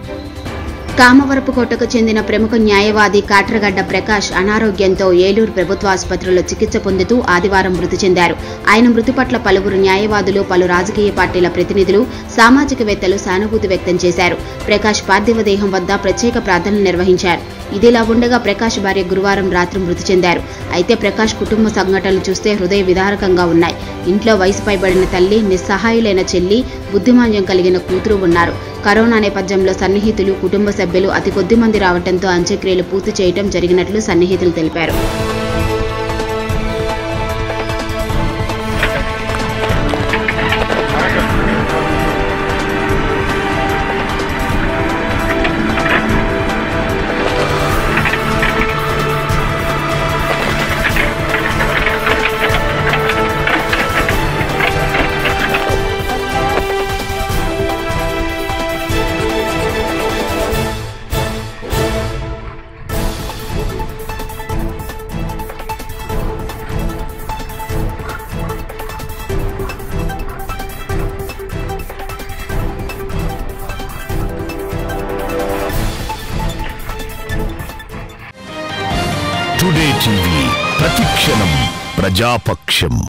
కామవరపుకోటకు చెందిన ప్రముఖ న్యాయవాది కాట్రగడ్డ ప్రకాష్ అనారోగ్యంతో ఏలూరు ప్రభుత్వ ఆసుపత్రిలో చికిత్స పొందుతూ ఆదివారం మృతి చెందారు ఆయన మృతి పట్ల పలువురు న్యాయవాదులు పలు రాజకీయ పార్టీల ప్రతినిధులు సామాజికవేత్తలు సానుభూతి వ్యక్తం చేశారు ప్రకాష్ పార్థివ దేహం వద్ద ప్రత్యేక ప్రార్థనలు నిర్వహించారు ఇదిలా ఉండగా ప్రకాష్ భార్య గురువారం రాత్రి మృతి చెందారు అయితే ప్రకాష్ కుటుంబ సంఘటనలు చూస్తే హృదయ విదారకంగా ఉన్నాయి ఇంట్లో వయసు పైబడిన తల్లి నిస్సహాయులైన చెల్లి బుద్ధిమాంద్యం కలిగిన కూతురు ఉన్నారు కరోనా నేపథ్యంలో సన్నిహితులు కుటుంబ సభ్యులు అతి కొద్ది మంది రావడంతో అంత్యక్రియలు పూర్తి చేయడం జరిగినట్లు సన్నిహితులు తెలిపారు టుడే టీవీ ప్రతిక్షణం ప్రజాపక్షం